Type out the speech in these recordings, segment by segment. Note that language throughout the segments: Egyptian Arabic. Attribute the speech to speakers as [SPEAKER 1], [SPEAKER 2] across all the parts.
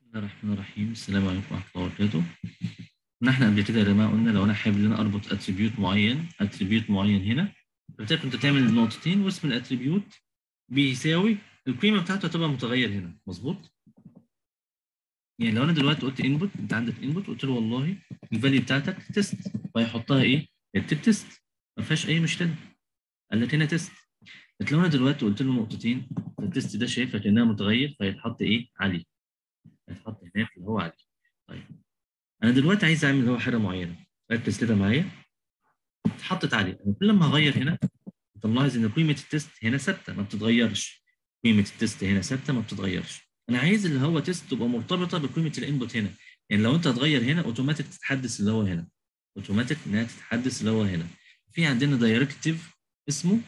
[SPEAKER 1] الله الرحمن الرحيم السلام عليكم ورحمة الله وبركاته كنا احنا قبل كده يا جماعة قلنا لو انا حابب ان انا اربط اتريبيوت معين اتريبيوت معين هنا فبالتالي كنت تعمل نقطتين واسم الاتريبيوت بيساوي القيمة بتاعته هتبقى متغير هنا مظبوط؟ يعني لو انا دلوقتي قلت انبوت انت عندك انبوت قلت له والله الفاليو بتاعتك تيست فهيحطها ايه؟ اكتب تيست ما فيهاش اي مشكلة قال لك هنا تيست لكن لو انا دلوقتي قلت له نقطتين فالتيست ده شايفها كانها متغير فيتحط ايه؟ عليه هيتحط هناك اللي هو عليه طيب انا دلوقتي عايز اعمل اللي هو حاجه معينه ركز كده معايا اتحطت عليه انا كل ما هغير هنا انت ملاحظ ان قيمه التيست هنا ثابته ما بتتغيرش قيمه التيست هنا ثابته ما بتتغيرش انا عايز اللي هو تيست تبقى مرتبطه بقيمه الانبوت هنا يعني لو انت هتغير هنا اوتوماتيك تتحدث اللي هو هنا اوتوماتيك انها تتحدث اللي هو هنا في عندنا دايركتيف اسمه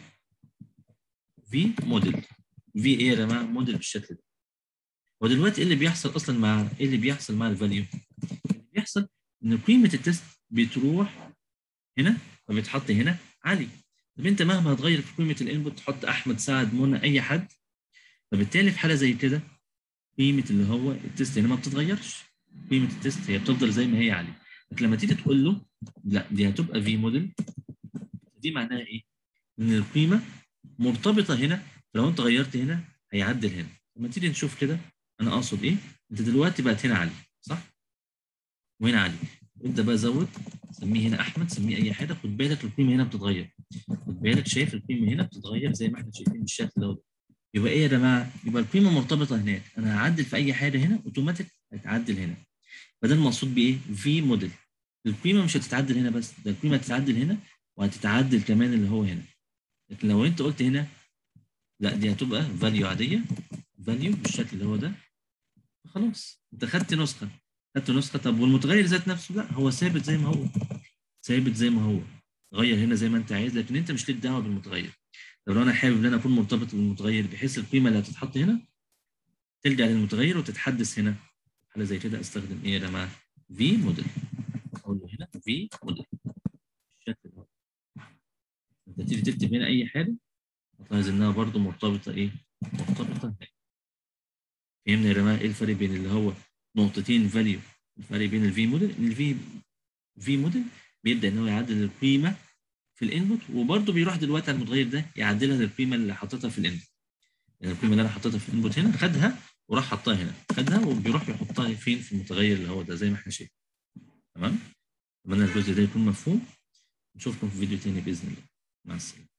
[SPEAKER 1] في موديل في ايه يا جماعه موديل بالشكل ده ودلوقتي ايه اللي بيحصل اصلا مع ايه اللي بيحصل مع الفاليو؟ اللي بيحصل ان قيمه التست بتروح هنا فبيتحط هنا عالي طب انت مهما هتغير في قيمه الانبوت تحط احمد سعد منى اي حد فبالتالي في حاله زي كده قيمه اللي هو التست هنا ما بتتغيرش قيمه التست هي بتفضل زي ما هي عاليه لكن لما تيجي تقول له لا دي هتبقى في موديل دي معناها ايه؟ ان القيمه مرتبطه هنا لو انت غيرت هنا هيعدل هنا لما تيجي نشوف كده انا اقصد ايه انت دلوقتي بقت هنا علي صح وهنا علي انت بقى زود سميه هنا احمد سميه اي حاجه خد بالك القيمه هنا بتتغير خد بالك شايف القيمه هنا بتتغير زي ما احنا شايفين بالشكل ده يبقى ايه يا جماعه يبقى القيمه مرتبطه هناك انا هعدل في اي حاجه هنا اوتوماتيك هتعدل هنا فده المقصود بايه في موديل القيمه مش هتتعدل هنا بس ده القيمه هتتعدل هنا وهتتعدل كمان اللي هو هنا لكن لو انت قلت هنا لا دي هتبقى فاليو عاديه فاليو بالشكل اللي هو ده خلاص انت خدت نسخه خدت نسخه طب والمتغير ذات نفسه لا هو ثابت زي ما هو ثابت زي ما هو غير هنا زي ما انت عايز لكن انت مش ليك دعوه بالمتغير لو انا حابب ان انا اكون مرتبط بالمتغير بحيث القيمه اللي هتتحط هنا ترجع للمتغير وتتحدث هنا حاله زي كده استخدم ايه يا جماعه في موديل اقول له هنا في موديل بالشكل ده انت تيجي تكتب هنا اي حاجه هتلاحظ انها برضو مرتبطه ايه مرتبطه هناك فهمنا يا جماعه ايه الفرق بين اللي هو نقطتين فاليو الفرق بين الفي موديل ان الفي في موديل بيبدا ان هو يعدل القيمه في الانبوت وبرده بيروح دلوقتي على المتغير ده يعدلها للقيمه اللي حاططها في الانبوت يعني القيمه اللي انا حاططها في الانبوت هنا خدها وراح حطها هنا خدها وبيروح يحطها فين في المتغير اللي هو ده زي ما احنا شايفين تمام اتمنى الجزء ده يكون مفهوم نشوفكم في فيديو تاني باذن الله مع السلامه